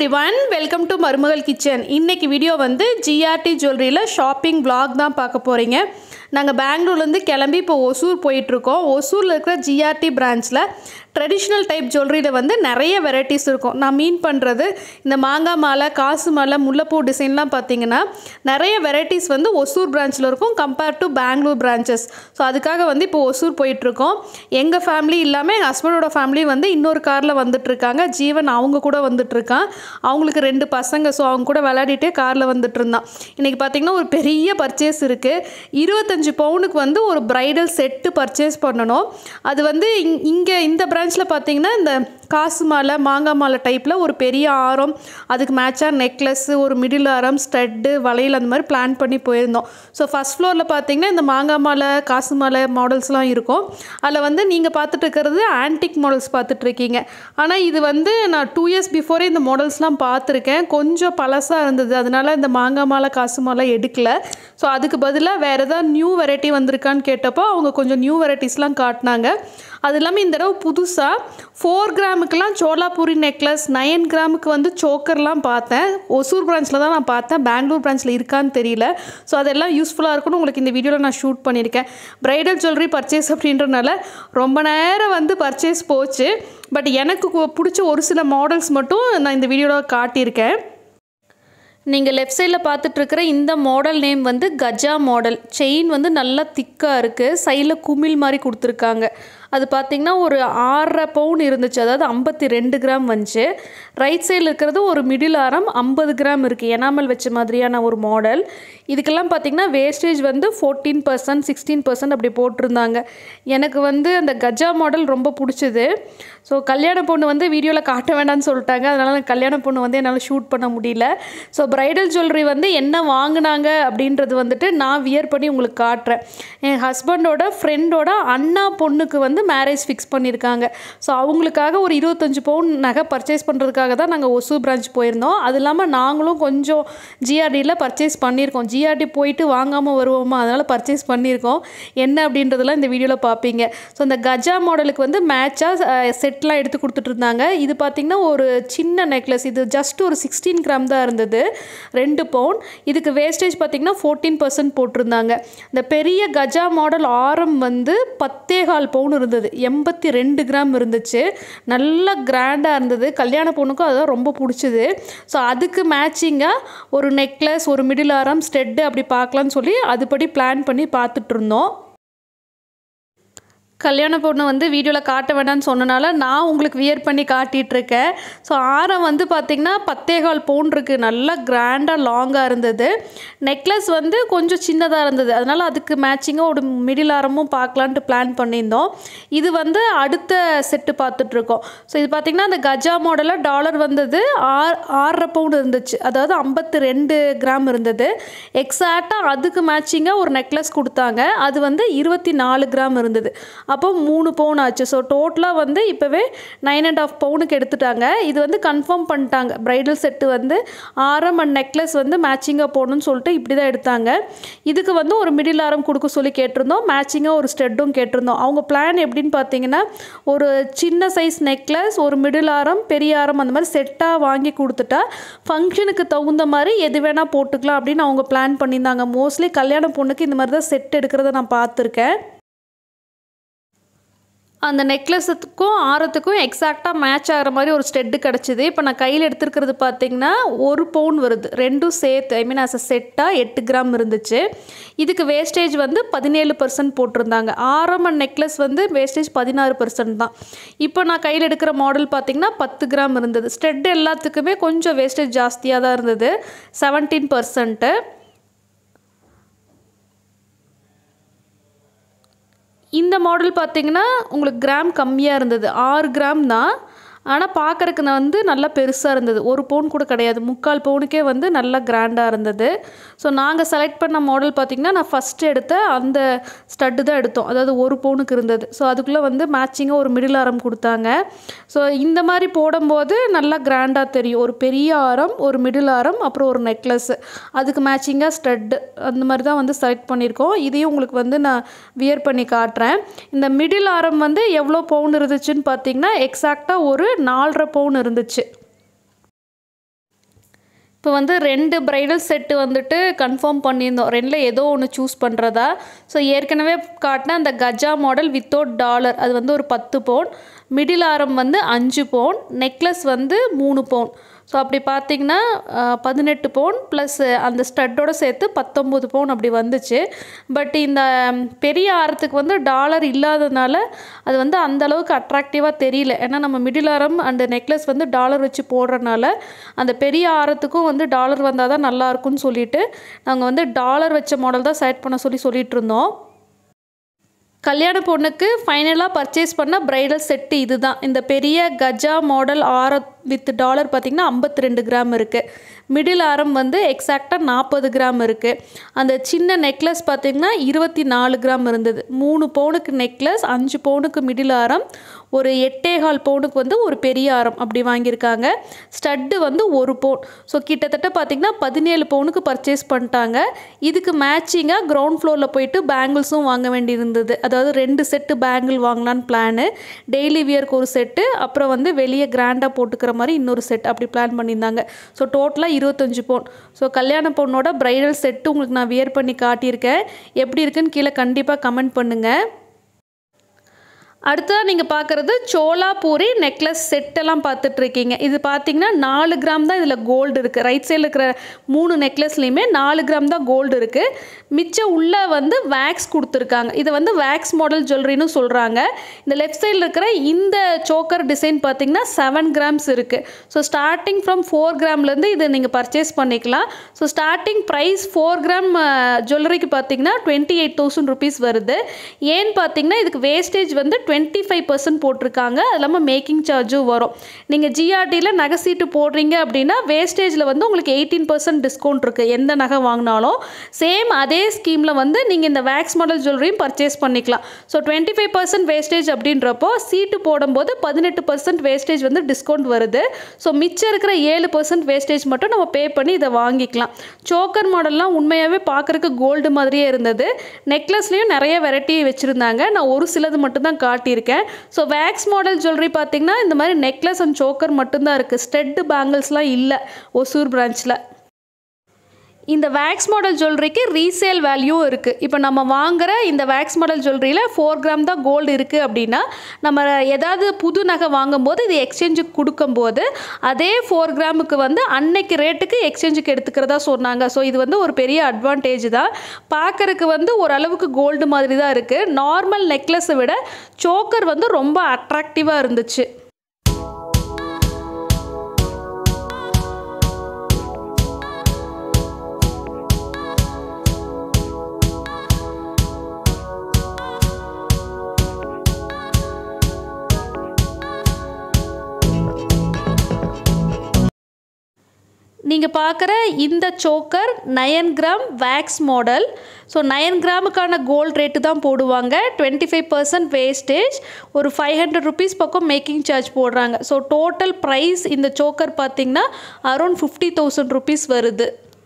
every everyone welcome to Marumagal kitchen இன்னைக்கு video வந்து GRT ஜுவல்லரியில் ஷாப்பிங் vlog தான் பார்க்க போகிறீங்க நாங்கள் பெங்களூர்லேருந்து கிளம்பி இப்போ ஒசூர் போயிட்டுருக்கோம் ஒசூரில் இருக்கிற ஜிஆர்டி பிரான்ச்சில் ட்ரெடிஷ்னல் டைப் ஜுவல்லரியில் வந்து நிறைய வெரைட்டிஸ் இருக்கும் நான் மீன் பண்ணுறது இந்த மாங்காய் மாலை காசு மாலை முல்லைப்பூ டிசைன்லாம் பார்த்தீங்கன்னா நிறைய வெரைட்டிஸ் வந்து ஒசூர் பிரான்ச்சில் இருக்கும் compare to Bangalore branches so அதுக்காக வந்து இப்போ ஒசூர் போயிட்டுருக்கோம் எங்கள் ஃபேமிலி இல்லாமல் எங்கள் ஹஸ்பண்டோட ஃபேமிலி வந்து இன்னொரு காரில் வந்துட்டுருக்காங்க ஜீவன் அவங்க கூட வந்துட்டுருக்கான் அவங்களுக்கு ரெண்டு பசங்க ஸோ அவங்க கூட விளையாடிட்டே காரில் வந்துட்டு இருந்தான் இன்றைக்கி பார்த்தீங்கன்னா ஒரு பெரிய பர்ச்சேஸ் இருக்குது இருபத்தஞ்சு பவுனுக்கு வந்து ஒரு பிரைடல் செட்டு பர்ச்சேஸ் பண்ணணும் அது வந்து இங் இங்கே இந்த பிரான்ச்சில் பார்த்தீங்கன்னா இந்த காசு மாலை மாங்காய் மாலை டைப்பில் ஒரு பெரிய ஆரம் அதுக்கு மேட்சாக நெக்லஸ்ஸு ஒரு மிடில் ஆரம் ஸ்டட்டு வளையல் அந்த மாதிரி பிளான் பண்ணி போயிருந்தோம் ஸோ ஃபஸ்ட் ஃப்ளோரில் பார்த்தீங்கன்னா இந்த மாங்காய் மாலை காசு மாலை மாடல்ஸ்லாம் இருக்கும் அதில் வந்து நீங்கள் பார்த்துட்டு இருக்கிறது ஆன்டிக் மாடல்ஸ் பார்த்துட்டு இருக்கீங்க ஆனால் இது வந்து நான் டூ இயர்ஸ் பிஃபோரே இந்த மாடல்ஸ்லாம் பார்த்துருக்கேன் கொஞ்சம் பழசாக இருந்தது அதனால இந்த மாங்காய் மாலை காசு மாலை எடுக்கல ஸோ அதுக்கு பதிலாக வேறு ஏதாவது நியூ வெரைட்டி வந்திருக்கான்னு கேட்டப்போ அவங்க கொஞ்சம் நியூ வெரைட்டிஸ்லாம் காட்டினாங்க அது இல்லாமல் இந்த தடவை புதுசாக ஃபோர் கிராமுக்கெலாம் சோலாபூரி நெக்லஸ் நைன் கிராமுக்கு வந்து சோக்கர்லாம் பார்த்தேன் ஒசூர் பிரான்ச்சில் தான் நான் பார்த்தேன் பெங்களூர் பிரான்ச்சில் இருக்கான்னு தெரியல ஸோ அதெல்லாம் யூஸ்ஃபுல்லாக இருக்கும்னு உங்களுக்கு இந்த வீடியோவில் நான் ஷூட் பண்ணியிருக்கேன் பிரைடல் ஜுவல்லரி பர்ச்சேஸ் அப்படின்றனால ரொம்ப நேரம் வந்து பர்ச்சேஸ் போச்சு பட் எனக்கு கு- பிடிச்ச ஒரு சில மாடல்ஸ் மட்டும் நான் இந்த வீடியோவில் காட்டியிருக்கேன் நீங்கள் லெஃப்ட் சைடில் பார்த்துட்ருக்கிற இந்த மாடல் நேம் வந்து கஜா மாடல் செயின் வந்து நல்லா திக்காக இருக்குது சைடில் குமிழ் மாதிரி கொடுத்துருக்காங்க அது பார்த்திங்கன்னா ஒரு ஆறரை பவுன் இருந்துச்சு அதாவது ஐம்பத்தி ரெண்டு கிராம் வந்துச்சு ரைட் சைடில் இருக்கிறது ஒரு மிடில் ஆரம் ஐம்பது கிராம் இருக்குது எனாமல் வச்ச மாதிரியான ஒரு மாடல் இதுக்கெல்லாம் பார்த்திங்கன்னா வேஸ்டேஜ் வந்து ஃபோர்டீன் பர்சன்ட் சிக்ஸ்டீன் பர்சன்ட் அப்படி போட்டிருந்தாங்க எனக்கு வந்து அந்த கஜா மாடல் ரொம்ப பிடிச்சது ஸோ கல்யாண பொண்ணு வந்து வீடியோவில் காட்ட வேண்டாம்னு சொல்லிட்டாங்க அதனால் நான் கல்யாண பொண்ணு வந்து என்னால் ஷூட் பண்ண முடியல ஸோ பிரைடல் ஜுவல்லரி வந்து என்ன வாங்கினாங்க அப்படின்றது வந்துட்டு நான் வியர் பண்ணி உங்களுக்கு காட்டுறேன் என் ஹஸ்பண்டோட ஃப்ரெண்டோட அண்ணா பொண்ணுக்கு வந்து மேரேஜ் ஃபிக்ஸ் பண்ணியிருக்காங்க ஸோ அவங்களுக்காக ஒரு இருபத்தஞ்சு பவுன் நகை பர்ச்சேஸ் பண்ணுறதுக்காக தான் நாங்கள் ஒசூர் பிரான்ச் போயிருந்தோம் அது இல்லாமல் நாங்களும் கொஞ்சம் ஜிஆர்டியில் பர்ச்சேஸ் பண்ணியிருக்கோம் ஜிஆர்டி போயிட்டு வாங்காமல் வருவோமா அதனால் பர்ச்சேஸ் பண்ணியிருக்கோம் என்ன அப்படின்றதெல்லாம் இந்த வீடியோவில் பார்ப்பீங்க ஸோ இந்த கஜா மாடலுக்கு வந்து மேட்சாக செட்லாம் எடுத்து கொடுத்துட்டு இருந்தாங்க இது பார்த்திங்கன்னா ஒரு சின்ன நெக்லஸ் இது ஜஸ்ட் ஒரு சிக்ஸ்டீன் கிராம் தான் இருந்தது ரெண்டு பவுன் இதுக்கு வேஸ்டேஜ் பார்த்திங்கன்னா ஃபோர்டீன் பர்சன்ட் போட்டிருந்தாங்க இந்த பெரிய கஜா மாடல் ஆரம் வந்து பத்தே கால் பவுன் இருந்தது எண்பத்தி ரெண்டு கிராம் இருந்துச்சு நல்லா கிராண்டாக இருந்தது கல்யாண பொண்ணுக்கும் அதுதான் ரொம்ப பிடிச்சது ஸோ அதுக்கு மேட்சிங்காக ஒரு நெக்லஸ் ஒரு மிடில் ஆரம் ஸ்டெட்டு அப்படி பார்க்கலான்னு சொல்லி அதுபடி பிளான் பண்ணி பார்த்துட்டு இருந்தோம் கல்யாண பொண்ணு வந்து வீடியோவில் காட்ட வேண்டாம்னு சொன்னனால நான் உங்களுக்கு வியர் பண்ணி காட்டிகிட்டு இருக்கேன் ஸோ ஆரம் வந்து பார்த்திங்கன்னா பத்தேகால் பவுன் இருக்குது நல்லா கிராண்டாக லாங்காக இருந்தது நெக்லஸ் வந்து கொஞ்சம் சின்னதாக இருந்தது அதனால் அதுக்கு மேட்சிங்காக ஒரு மிடில் ஆரமும் பார்க்கலான்ட்டு பிளான் பண்ணியிருந்தோம் இது வந்து அடுத்த செட்டு பார்த்துட்ருக்கோம் ஸோ இது பார்த்திங்கன்னா அந்த கஜா மாடலில் டாலர் வந்தது ஆறு ஆறரை பவுன் இருந்துச்சு அதாவது ஐம்பத்தி ரெண்டு கிராம் இருந்தது எக்ஸாக்டாக அதுக்கு மேட்சிங்காக ஒரு நெக்லஸ் கொடுத்தாங்க அது வந்து இருபத்தி நாலு கிராம் இருந்தது அப்போ மூணு பவுன் ஆச்சு ஸோ டோட்டலாக வந்து இப்போவே நைன் அண்ட் ஆஃப் பவுனுக்கு எடுத்துட்டாங்க இது வந்து கன்ஃபார்ம் பண்ணிட்டாங்க ப்ரைடல் செட்டு வந்து ஆரம் அண்ட் நெக்லஸ் வந்து மேட்சிங்காக போடணும்னு சொல்லிட்டு இப்படி தான் எடுத்தாங்க இதுக்கு வந்து ஒரு மிடில் ஆரம் கொடுக்க சொல்லி கேட்டிருந்தோம் மேட்சிங்காக ஒரு ஸ்டெட்டும் கேட்டிருந்தோம் அவங்க பிளான் எப்படின்னு பார்த்தீங்கன்னா ஒரு சின்ன சைஸ் நெக்லஸ் ஒரு மிடில் ஆரம் பெரிய ஆரம் அந்த மாதிரி செட்டாக வாங்கி கொடுத்துட்டா ஃபங்க்ஷனுக்கு தகுந்த மாதிரி எது வேணால் போட்டுக்கலாம் அப்படின்னு அவங்க பிளான் பண்ணியிருந்தாங்க மோஸ்ட்லி கல்யாண பொண்ணுக்கு இந்த மாதிரி தான் செட் எடுக்கிறத நான் பார்த்துருக்கேன் அந்த நெக்லஸுக்கும் ஆரத்துக்கும் எக்ஸாக்டாக மேட்ச் ஆகிற மாதிரி ஒரு ஸ்டெட்டு கிடச்சிது இப்போ நான் கையில் எடுத்துருக்கிறது பார்த்தீங்கன்னா ஒரு பவுன் வருது ரெண்டும் சேர்த்து ஐ மீன் அஸ் அ செட்டாக எட்டு கிராம் இருந்துச்சு இதுக்கு வேஸ்டேஜ் வந்து பதினேழு பர்சன்ட் போட்டிருந்தாங்க ஆரம் அண்ட் நெக்லஸ் வந்து வேஸ்டேஜ் பதினாறு பர்சன்ட் தான் இப்போ நான் கையில் எடுக்கிற மாடல் பார்த்தீங்கன்னா பத்து கிராம் இருந்தது ஸ்டெட் எல்லாத்துக்குமே கொஞ்சம் வேஸ்டேஜ் ஜாஸ்தியாக தான் இருந்தது செவன்டீன் பர்சன்ட்டு இந்த மாடல் பார்த்தீங்கன்னா உங்களுக்கு கிராம் கம்மியாக இருந்தது ஆறு கிராம் தான் ஆனால் பார்க்குறக்கு நான் வந்து நல்லா பெருசாக இருந்தது ஒரு பவுன் கூட கிடையாது முக்கால் பவுனுக்கே வந்து நல்லா கிராண்டாக இருந்தது ஸோ நாங்கள் செலக்ட் பண்ண மாடல் பார்த்திங்கன்னா நான் ஃபஸ்ட்டு எடுத்த அந்த ஸ்டட்டு தான் எடுத்தோம் அதாவது ஒரு பவுனுக்கு இருந்தது ஸோ அதுக்குள்ளே வந்து மேட்சிங்காக ஒரு மிடில் ஆரம் கொடுத்தாங்க ஸோ இந்த மாதிரி போடும்போது நல்லா கிராண்டாக தெரியும் ஒரு பெரிய ஆரம் ஒரு மிடில் ஆரம் அப்புறம் ஒரு நெக்லஸ் அதுக்கு மேட்சிங்காக ஸ்டட்டு அந்த மாதிரி தான் வந்து செலக்ட் பண்ணியிருக்கோம் இதையும் உங்களுக்கு வந்து நான் வியர் பண்ணி காட்டுறேன் இந்த மிடில் ஆரம் வந்து எவ்வளோ பவுன் இருந்துச்சுன்னு பார்த்தீங்கன்னா எக்ஸாக்டாக ஒரு நாலரை பவுன் இருந்துச்சு இப்போ வந்து ரெண்டு பிரைடல் செட்டு வந்துட்டு கன்ஃபார்ம் பண்ணியிருந்தோம் ரெண்டில் ஏதோ ஒன்று சூஸ் பண்ணுறதா ஸோ ஏற்கனவே காட்டின அந்த கஜா மாடல் வித்தவுட் டாலர் அது வந்து ஒரு பத்து பவுன் மிடில் ஆரம் வந்து அஞ்சு பவுன் நெக்லஸ் வந்து மூணு பவுன் ஸோ அப்படி பார்த்தீங்கன்னா பதினெட்டு பவுன் ப்ளஸ் அந்த ஸ்டட்டோட சேர்த்து பத்தொம்போது பவுன் அப்படி வந்துச்சு பட் இந்த பெரிய ஆரத்துக்கு வந்து டாலர் இல்லாததுனால அது வந்து அந்த அளவுக்கு அட்ராக்டிவாக தெரியல ஏன்னா நம்ம மிடில் ஆரம் அந்த நெக்லஸ் வந்து டாலர் வச்சு போடுறனால அந்த பெரிய ஆரத்துக்கும் வந்து டாலர் வந்தால் தான் நல்லாயிருக்கும்னு சொல்லிட்டு நாங்கள் வந்து டாலர் வச்ச மாடல் தான் செலக்ட் பண்ண சொல்லி சொல்லிட்டு இருந்தோம் கல்யாண பொண்ணுக்கு ஃபைனலாக பர்ச்சேஸ் பண்ண ப்ரைடல் செட்டு இதுதான் இந்த பெரிய கஜா மாடல் ஆர வித் டாலர் பார்த்திங்கன்னா ஐம்பத்தி ரெண்டு கிராம் இருக்குது மிடில் ஆரம் வந்து எக்ஸாக்டாக நாற்பது கிராம் இருக்குது அந்த சின்ன நெக்லஸ் பார்த்திங்கன்னா இருபத்தி நாலு கிராம் இருந்தது மூணு பவுனுக்கு நெக்லஸ் அஞ்சு பவுனுக்கு மிடில் ஆரம் ஒரு எட்டே கால் பவுனுக்கு வந்து ஒரு பெரிய ஆரம் அப்படி வாங்கியிருக்காங்க ஸ்டட்டு வந்து ஒரு பவுன் ஸோ கிட்டத்தட்ட பார்த்திங்கன்னா பதினேழு பவுனுக்கு பர்ச்சேஸ் பண்ணிட்டாங்க இதுக்கு மேட்சிங்காக கிரவுண்ட் ஃப்ளோரில் போயிட்டு பேங்கிள்ஸும் வாங்க வேண்டியிருந்தது அதாவது ரெண்டு செட்டு பேங்கிள் வாங்கலான்னு பிளானு டெய்லி வியர்க்கு ஒரு செட்டு அப்புறம் வந்து வெளியே கிராண்டாக போட்டுக்கிற மாதிரி இன்னொரு செட் அப்படி பிளான் பண்ணியிருந்தாங்க ஸோ டோட்டலாக இருபத்தஞ்சு பவுன் ஸோ கல்யாண பொண்ணோட ப்ரைடல் செட்டு உங்களுக்கு நான் வியர் பண்ணி காட்டியிருக்கேன் எப்படி இருக்குன்னு கீழே கண்டிப்பாக கமெண்ட் பண்ணுங்கள் அடுத்ததாக நீங்கள் பார்க்குறது சோலாபூரி நெக்லஸ் செட்டெல்லாம் பார்த்துட்ருக்கீங்க இது பார்த்தீங்கன்னா நாலு கிராம் தான் இதில் கோல்டு இருக்குது ரைட் சைடில் இருக்கிற மூணு நெக்லஸ்லேயுமே நாலு கிராம் தான் கோல்டு இருக்குது மிச்சம் உள்ளே வந்து வேக்ஸ் கொடுத்துருக்காங்க இதை வந்து வேக்ஸ் மாடல் ஜுவல்லரின்னு சொல்கிறாங்க இந்த லெஃப்ட் சைடில் இருக்கிற இந்த சோக்கர் டிசைன் பார்த்தீங்கன்னா செவன் கிராம்ஸ் இருக்குது ஸோ ஸ்டார்டிங் ஃப்ரம் ஃபோர் கிராம்லேருந்து இதை நீங்கள் பர்ச்சேஸ் பண்ணிக்கலாம் so starting price four gram ஜுவல்லரிக்கு பார்த்தீங்கன்னா டுவெண்ட்டி எயிட் தௌசண்ட் ருபீஸ் வருது ஏன்னு பார்த்தீங்கன்னா இதுக்கு வேஸ்டேஜ் வந்து டுவெண்ட்டி ஃபைவ் பர்சன்ட் போட்டிருக்காங்க அது இல்லாமல் மேக்கிங் சார்ஜும் வரும் நீங்கள் ஜிஆர்டியில் நகை சீட்டு போடுறீங்க அப்படின்னா வேஸ்டேஜில் வந்து உங்களுக்கு எயிட்டீன் பர்சன்ட் டிஸ்கவுண்ட் இருக்குது எந்த நகை வாங்கினாலும் சேம் அதே ஸ்கீமில் வந்து நீங்கள் இந்த வேக்ஸ் மாடல் ஜுவல்லரியும் பர்ச்சேஸ் பண்ணிக்கலாம் so twenty five percent wastage அப்படின்றப்போ சீட்டு போடும்போது பதினெட்டு பர்சன்ட் வேஸ்டேஜ் வந்து டிஸ்கவுண்ட் வருது ஸோ மிச்சம் இருக்கிற ஏழு பர்சன்ட் வேஸ்டேஜ் மட்டும் நம்ம பே பண்ணி இதை வாங்கிக்கலாம் சோக்கர் மாடல்லாம் உண்மையாகவே பார்க்குறக்கு கோல்டு மாதிரியே இருந்தது நெக்லஸ்லேயும் நிறைய வெரைட்டி வச்சுருந்தாங்க நான் ஒரு சிலது மட்டும் தான் காட்டியிருக்கேன் ஸோ வேக்ஸ் மாடல் ஜுவல்லரி பார்த்தீங்கன்னா இந்த மாதிரி நெக்லஸ் அண்ட் சோக்கர் மட்டும்தான் இருக்குது ஸ்டெட்டு பேங்கிள்ஸ்லாம் இல்லை ஒசூர் பிரான்ச்சில் இந்த வேக்ஸ் மாடல் ஜுவல்லரிக்கு ரீசேல் வேல்யூ இருக்குது இப்போ நம்ம வாங்குற இந்த வேக்ஸ் மாடல் ஜுவல்லரியில் ஃபோர் கிராம் தான் கோல்டு இருக்குது அப்படின்னா நம்ம ஏதாவது புது நகை வாங்கும்போது இது எக்ஸ்சேஞ்சுக்கு கொடுக்கும்போது அதே ஃபோர் கிராமுக்கு வந்து அன்னைக்கு ரேட்டுக்கு எக்ஸ்சேஞ்சுக்கு எடுத்துக்கிறதா சொன்னாங்க ஸோ இது வந்து ஒரு பெரிய அட்வான்டேஜ் தான் பார்க்கறக்கு வந்து ஓரளவுக்கு கோல்டு மாதிரி தான் இருக்குது நார்மல் நெக்லஸை விட சோக்கர் வந்து ரொம்ப அட்ராக்டிவாக இருந்துச்சு நீங்கள் பார்க்குற இந்த choker nine gram wax model so nine கிராமுக்கான கோல்ட் ரேட்டு தான் போடுவாங்க டுவெண்ட்டி ஃபைவ் பர்சன்ட் வேஸ்டேஜ் ஒரு ஃபைவ் ஹண்ட்ரட் ருபீஸ் பக்கம் மேக்கிங் சார்ஜ் போடுறாங்க ஸோ டோட்டல் ப்ரைஸ் இந்த சோக்கர் பார்த்திங்கன்னா அரௌண்ட் ஃபிஃப்டி தௌசண்ட் ருபீஸ் வருது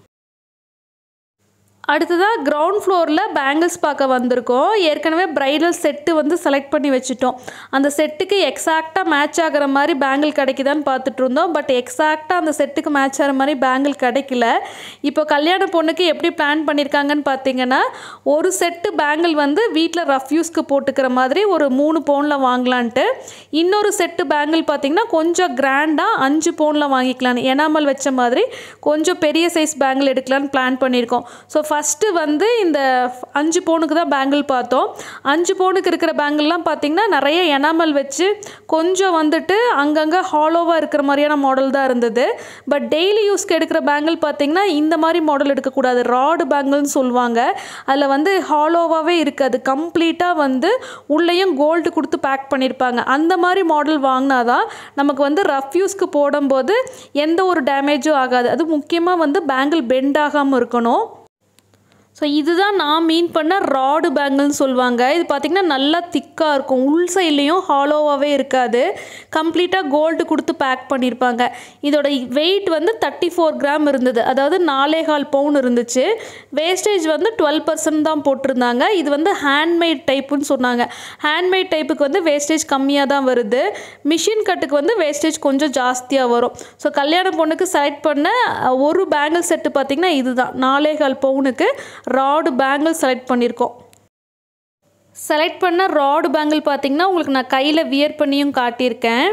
அடுத்ததாக கிரவுண்ட் ஃப்ளோரில் பேங்கிள்ஸ் பார்க்க வந்திருக்கோம் ஏற்கனவே ப்ரைடல் செட்டு வந்து செலக்ட் பண்ணி வச்சுட்டோம் அந்த செட்டுக்கு எக்ஸாக்டாக மேட்ச் ஆகிற மாதிரி பேங்கிள் கிடைக்குதான்னு பார்த்துட்டு இருந்தோம் பட் எக்ஸாக்டாக அந்த செட்டுக்கு மேட்ச் ஆகிற மாதிரி பேங்கிள் கிடைக்கல இப்போ கல்யாண பொண்ணுக்கு எப்படி பிளான் பண்ணியிருக்காங்கன்னு பார்த்தீங்கன்னா ஒரு செட்டு பேங்கிள் வந்து வீட்டில் ரஃப் யூஸ்க்கு போட்டுக்கிற மாதிரி ஒரு மூணு பவுனில் வாங்கலான்ட்டு இன்னொரு செட்டு பேங்கிள் பார்த்தீங்கன்னா கொஞ்சம் கிராண்டாக அஞ்சு பவுனில் வாங்கிக்கலான்னு எனாமல் வச்ச மாதிரி கொஞ்சம் பெரிய சைஸ் பேங்கிள் எடுக்கலான்னு பிளான் பண்ணியிருக்கோம் ஸோ ஃபஸ்ட்டு வந்து இந்த அஞ்சு பவுனுக்கு தான் பேங்கிள் பார்த்தோம் அஞ்சு பவுனுக்கு இருக்கிற பேங்கிள்லாம் பார்த்திங்கன்னா நிறைய எனாமல் வச்சு கொஞ்சம் வந்துட்டு அங்கங்கே ஹாலோவாக இருக்கிற மாதிரியான மாடல் தான் இருந்தது பட் டெய்லி யூஸ்க்கு எடுக்கிற பேங்கிள் பார்த்திங்கன்னா இந்த மாதிரி மாடல் எடுக்கக்கூடாது ராடு பேங்கிள்னு சொல்லுவாங்க அதில் வந்து ஹாலோவாகவே இருக்காது கம்ப்ளீட்டாக வந்து உள்ளேயும் கோல்டு கொடுத்து பேக் பண்ணியிருப்பாங்க அந்த மாதிரி மாடல் வாங்கினா தான் நமக்கு வந்து ரஃப் யூஸ்க்கு போடும்போது எந்த ஒரு டேமேஜும் ஆகாது அது முக்கியமாக வந்து பேங்கிள் பெண்ட் ஆகாமல் இருக்கணும் ஸோ இதுதான் நான் மீன் பண்ண ராடு பேங்கிள்னு சொல்லுவாங்க இது பார்த்திங்கன்னா நல்லா திக்காக இருக்கும் உள் சைட்லேயும் ஹாலோவாகவே இருக்காது கம்ப்ளீட்டாக கோல்டு கொடுத்து பேக் பண்ணியிருப்பாங்க இதோட வெயிட் வந்து தேர்ட்டி ஃபோர் கிராம் இருந்தது அதாவது நாலே கால் பவுன் இருந்துச்சு வேஸ்டேஜ் வந்து டுவெல் பர்சன்ட் தான் போட்டிருந்தாங்க இது வந்து ஹேண்ட்மேட் டைப்புன்னு சொன்னாங்க ஹேண்ட்மேட் டைப்புக்கு வந்து வேஸ்டேஜ் கம்மியாக தான் வருது மிஷின் கட்டுக்கு வந்து வேஸ்டேஜ் கொஞ்சம் ஜாஸ்தியாக வரும் ஸோ கல்யாண பொண்ணுக்கு செலக்ட் பண்ண அஹ், ஒரு பேங்கிள் செட்டு பார்த்திங்கன்னா இதுதான் நாலே கால் பவுனுக்கு ராடு பேங்கிள் செலக்ட் பண்ணியிருக்கோம் செலக்ட் பண்ண ராடு பேங்கிள் பார்த்தீங்கன்னா உங்களுக்கு நான் கையில் வியர் பண்ணியும் காட்டியிருக்கேன்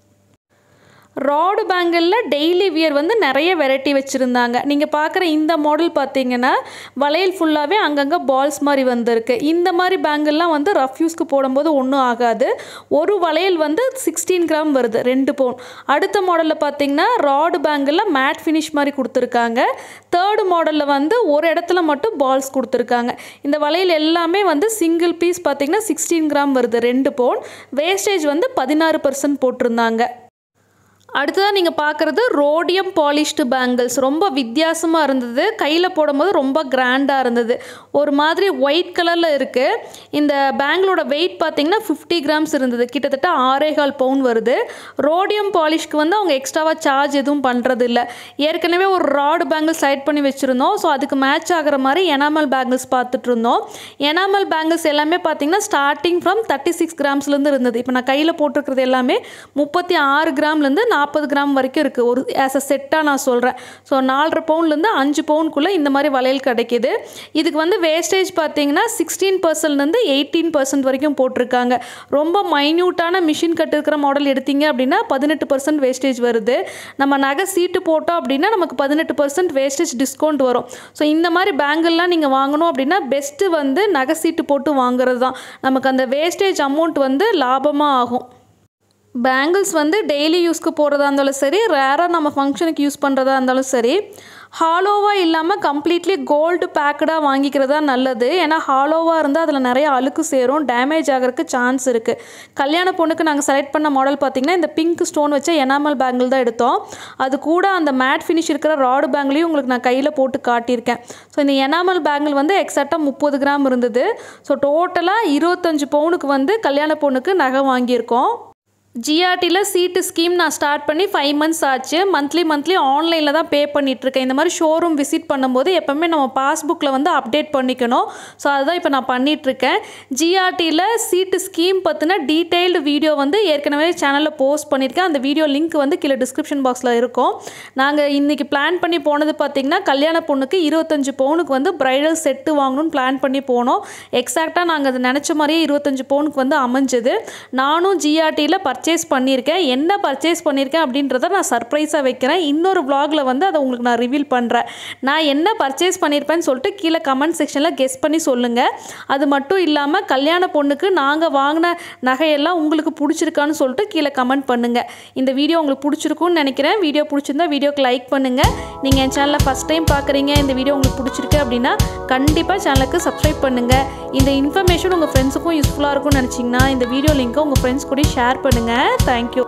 ராடு பேங்கிளில் டெய்லி வியர் வந்து நிறைய வெரைட்டி வச்சுருந்தாங்க நீங்கள் பார்க்குற இந்த மாடல் பார்த்தீங்கன்னா வளையல் ஃபுல்லாகவே அங்கங்கே பால்ஸ் மாதிரி வந்திருக்கு இந்த மாதிரி பேங்கிள்லாம் வந்து ரஃப் யூஸ்க்கு போடும்போது ஒன்றும் ஆகாது ஒரு வளையல் வந்து சிக்ஸ்டீன் கிராம் வருது ரெண்டு பவுன் அடுத்த மாடலில் பார்த்தீங்கன்னா ராடு பேங்கிளில் மேட் ஃபினிஷ் மாதிரி கொடுத்துருக்காங்க தேர்டு மாடலில் வந்து ஒரு இடத்துல மட்டும் பால்ஸ் கொடுத்துருக்காங்க இந்த வளையல் எல்லாமே வந்து சிங்கிள் பீஸ் பார்த்தீங்கன்னா சிக்ஸ்டீன் கிராம் வருது ரெண்டு பவுன் வேஸ்டேஜ் வந்து பதினாறு பர்சன்ட் போட்டிருந்தாங்க அடுத்ததாக நீங்கள் பார்க்குறது ரோடியம் பாலிஷ்டு பேங்கிள்ஸ் ரொம்ப வித்தியாசமாக இருந்தது கையில் போடும்போது ரொம்ப கிராண்டாக இருந்தது ஒரு மாதிரி ஒயிட் கலரில் இருக்குது இந்த பேங்கிளோட வெயிட் பார்த்தீங்கன்னா ஃபிஃப்டி கிராம்ஸ் இருந்தது கிட்டத்தட்ட ஆறேகால் பவுன் வருது ரோடியம் பாலிஷ்க்கு வந்து அவங்க எக்ஸ்ட்ராவாக சார்ஜ் எதுவும் பண்ணுறது இல்லை ஏற்கனவே ஒரு ராடு பேங்கிள் செலக்ட் பண்ணி வச்சுருந்தோம் ஸோ அதுக்கு மேட்ச் ஆகிற மாதிரி எனாமல் பேங்கிள்ஸ் பார்த்துட்டு இருந்தோம் எனாமல் பேங்கிள்ஸ் எல்லாமே பார்த்தீங்கன்னா ஸ்டார்டிங் ஃப்ரம் தேர்ட்டி சிக்ஸ் கிராம்ஸ்லேருந்து இருந்தது இப்போ நான் கையில் போட்டிருக்கிறது எல்லாமே முப்பத்தி ஆறு கிராம்லேருந்து நாற்பது கிராம் வரைக்கும் இருக்குது ஒரு ஆஸ் அ செட்டாக நான் சொல்கிறேன் ஸோ நாலரை பவுன்லேருந்து அஞ்சு பவுனுக்குள்ளே இந்த மாதிரி வளையல் கிடைக்கிது இதுக்கு வந்து வேஸ்டேஜ் பார்த்தீங்கன்னா சிக்ஸ்டீன் பர்சன்ட்லேருந்து எயிட்டீன் பர்சன்ட் வரைக்கும் போட்டிருக்காங்க ரொம்ப மைன்யூட்டான மிஷின் கட்டு இருக்கிற மாடல் எடுத்தீங்க அப்படின்னா பதினெட்டு பர்சன்ட் வேஸ்டேஜ் வருது நம்ம நகை சீட்டு போட்டோம் அப்படின்னா நமக்கு பதினெட்டு பர்சன்ட் வேஸ்டேஜ் டிஸ்கவுண்ட் வரும் ஸோ இந்த மாதிரி பேங்கிள்லாம் நீங்கள் வாங்கணும் அப்படின்னா பெஸ்ட்டு வந்து நகை சீட்டு போட்டு வாங்குறது தான் நமக்கு அந்த வேஸ்டேஜ் அமௌண்ட் வந்து லாபமாக ஆகும் பேங்கிள்ஸ் வந்து டெய்லி யூஸ்க்கு போடுறதா இருந்தாலும் சரி ரேராக நம்ம ஃபங்க்ஷனுக்கு யூஸ் பண்ணுறதா இருந்தாலும் சரி ஹாலோவாக இல்லாமல் கம்ப்ளீட்லி கோல்டு பேக்கடாக வாங்கிக்கிறது தான் நல்லது ஏன்னா ஹாலோவாக இருந்தால் அதில் நிறைய அழுக்கு சேரும் டேமேஜ் ஆகிறதுக்கு சான்ஸ் இருக்குது கல்யாண பொண்ணுக்கு நாங்கள் செலக்ட் பண்ண மாடல் பார்த்திங்கன்னா இந்த பிங்க் ஸ்டோன் வச்ச எனாமல் பேங்கிள் தான் எடுத்தோம் அது கூட அந்த மேட் ஃபினிஷ் இருக்கிற ராடு பேங்கிளையும் உங்களுக்கு நான் கையில் போட்டு காட்டியிருக்கேன் ஸோ இந்த எனாமல் பேங்கிள் வந்து எக்ஸாக்டாக முப்பது கிராம் இருந்தது ஸோ டோட்டலாக இருபத்தஞ்சு பவுனுக்கு வந்து கல்யாண பொண்ணுக்கு நகை வாங்கியிருக்கோம் ஜிஆர்டியில் சீட்டு ஸ்கீம் நான் ஸ்டார்ட் பண்ணி ஃபைவ் மந்த்ஸ் ஆச்சு மந்த்லி மந்த்லி ஆன்லைனில் தான் பே பண்ணிகிட்ருக்கேன் இந்த மாதிரி ஷோரூம் விசிட் பண்ணும்போது எப்போவுமே நம்ம பாஸ்புக்கில் வந்து அப்டேட் பண்ணிக்கணும் ஸோ அதுதான் இப்போ நான் பண்ணிகிட்ருக்கேன் ஜிஆர்டியில் சீட்டு ஸ்கீம் பற்றின டீட்டெயில்டு வீடியோ வந்து ஏற்கனவே சேனலில் போஸ்ட் பண்ணியிருக்கேன் அந்த வீடியோ லிங்க் வந்து கீழே டிஸ்கிரிப்ஷன் பாக்ஸில் இருக்கும் நாங்கள் இன்றைக்கி பிளான் பண்ணி போனது பார்த்திங்கன்னா கல்யாண பொண்ணுக்கு இருபத்தஞ்சு பவுனுக்கு வந்து ப்ரைடல் செட்டு வாங்கணும்னு பிளான் பண்ணி போனோம் எக்ஸாக்டாக நாங்கள் அது நினச்ச மாதிரியே இருபத்தஞ்சு பவுனுக்கு வந்து அமைஞ்சது நானும் ஜிஆர்டியில் பர்ச்சேஸ் பண்ணியிருக்கேன் என்ன பர்ச்சேஸ் பண்ணியிருக்கேன் அப்படின்றத நான் சர்ப்ரைஸாக வைக்கிறேன் இன்னொரு vlogல வந்து அதை உங்களுக்கு நான் ரிவீல் பண்ணுறேன் நான் என்ன பர்ச்சேஸ் பண்ணியிருப்பேன்னு சொல்லிட்டு கீழே கமெண்ட் செக்ஷனில் கெஸ் பண்ணி சொல்லுங்கள் அது மட்டும் இல்லாமல் கல்யாண பொண்ணுக்கு நாங்கள் வாங்கின நகையெல்லாம் உங்களுக்கு பிடிச்சிருக்கான்னு சொல்லிட்டு கீழே கமெண்ட் பண்ணுங்கள் இந்த வீடியோ உங்களுக்கு பிடிச்சிருக்கும்னு நினைக்கிறேன் வீடியோ பிடிச்சிருந்தா வீடியோக்கு லைக் பண்ணுங்கள் நீங்கள் என் சேனலை ஃபஸ்ட் டைம் பார்க்குறீங்க இந்த வீடியோ உங்களுக்கு பிடிச்சிருக்கு அப்படின்னா கண்டிப்பாக சேனலுக்கு சப்ஸ்கிரைப் பண்ணுங்கள் இந்த இன்ஃபர்மேஷன் உங்கள் ஃப்ரெண்ட்ஸுக்கும் யூஸ்ஃபுல்லாக இருக்கும்னு நினச்சிங்கன்னா இந்த வீடியோ லிங்க்கை உங்கள் ஃப்ரெண்ட்ஸ் கூட ஷேர் பண்ணுங்கள் தேங்க்யூ